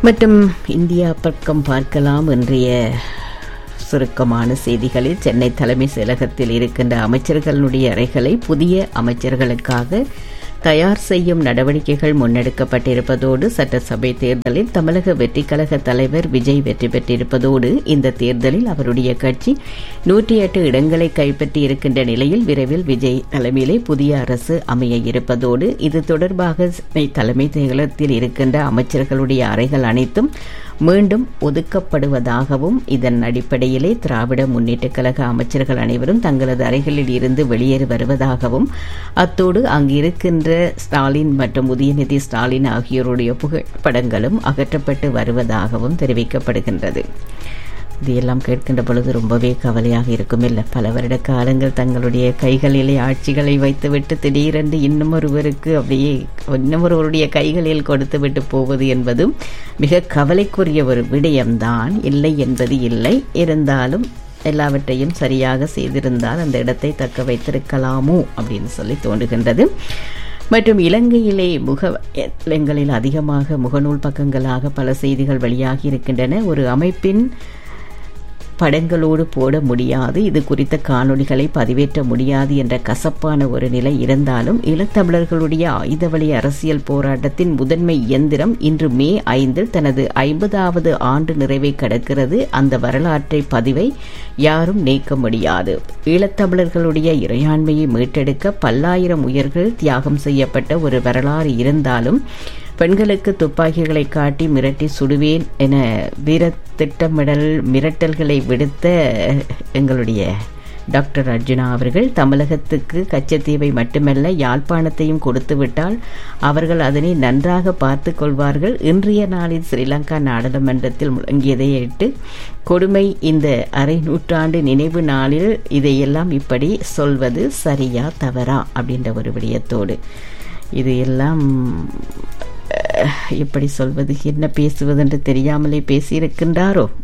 மற்றும் இந்தியா பக்கம் பார்க்கலாம் இன்றைய சுருக்கமான செய்திகளில் சென்னை தலைமை செயலகத்தில் இருக்கின்ற அமைச்சர்களுடைய அறைகளை புதிய அமைச்சர்களுக்காக தயார் செய்யும் நடவடிக்கைகள் முன்னெடுக்கப்பட்டிருப்பதோடு சட்டசபை தேர்தலில் தமிழக வெற்றிக் கழக தலைவர் விஜய் வெற்றி பெற்றிருப்பதோடு இந்த தேர்தலில் அவருடைய கட்சி நூற்றி எட்டு இடங்களை கைப்பற்றி இருக்கின்ற நிலையில் விரைவில் விஜய் தலைமையிலே புதிய அரசு அமைய இருப்பதோடு இது தொடர்பாக சென்னை தலைமை செயலகத்தில் இருக்கின்ற அமைச்சர்களுடைய அறைகள் அனைத்தும் மீண்டும் ஒதுக்கப்படுவதாகவும் இதன் அடிப்படையிலே திராவிட முன்னேற்றக் கழக அமைச்சர்கள் அனைவரும் தங்களது அறைகளில் இருந்து வெளியேறி வருவதாகவும் அத்தோடு அங்கு இருக்கின்ற ஸ்டாலின் மற்றும் உதயநிதி ஸ்டாலின் ஆகியோருடைய புகைப்படங்களும் அகற்றப்பட்டு வருவதாகவும் தெரிவிக்கப்படுகின்றது இதையெல்லாம் கேட்கின்ற பொழுது ரொம்பவே கவலையாக இருக்கும் இல்லை பல வருட காலங்கள் தங்களுடைய கைகளிலே ஆட்சிகளை வைத்துவிட்டு திடீரென்று இன்னும் ஒருவருக்கு அப்படியே இன்னும் ஒருவருடைய கைகளில் கொடுத்து விட்டு போவது என்பதும் மிக கவலைக்குரிய ஒரு விடயம்தான் இல்லை என்பது இல்லை இருந்தாலும் எல்லாவற்றையும் சரியாக செய்திருந்தால் அந்த இடத்தை தக்க வைத்திருக்கலாமோ அப்படின்னு சொல்லி தோன்றுகின்றது மற்றும் இலங்கையிலே முகங்களில் அதிகமாக முகநூல் பக்கங்களாக பல செய்திகள் வெளியாகி இருக்கின்றன ஒரு அமைப்பின் படங்களோடு போட முடியாது இது குறித்த காணொளிகளை பதிவேற்ற முடியாது என்ற கசப்பான ஒரு நிலை இருந்தாலும் ஈழத்தமிழர்களுடைய ஆயுதவழி அரசியல் போராட்டத்தின் முதன்மை இயந்திரம் இன்று மே ஐந்தில் தனது ஐம்பதாவது ஆண்டு நிறைவை கடக்கிறது அந்த வரலாற்றை பதிவை யாரும் நீக்க முடியாது ஈழத்தமிழர்களுடைய இறையாண்மையை மீட்டெடுக்க பல்லாயிரம் உயிர்கள் தியாகம் செய்யப்பட்ட ஒரு வரலாறு இருந்தாலும் பெண்களுக்கு துப்பாக்கிகளை காட்டி மிரட்டி சுடுவேன் என வீர திட்டமிடல் மிரட்டல்களை விடுத்த எங்களுடைய டாக்டர் அர்ஜுனா அவர்கள் தமிழகத்துக்கு கச்சத்தீவை மட்டுமல்ல யாழ்ப்பாணத்தையும் கொடுத்துவிட்டால் அவர்கள் அதனை நன்றாக பார்த்து கொள்வார்கள் இன்றைய நாளில் ஸ்ரீலங்கா நாடாளுமன்றத்தில் முழங்கியதையிட்டு கொடுமை இந்த அரை நூற்றாண்டு நினைவு நாளில் இதையெல்லாம் இப்படி சொல்வது சரியா தவறா அப்படின்ற ஒரு விடயத்தோடு இது எல்லாம் எப்படி சொல்வது என்ன பேசுவதென்று தெரியாமலே பேசியிருக்கின்றாரோ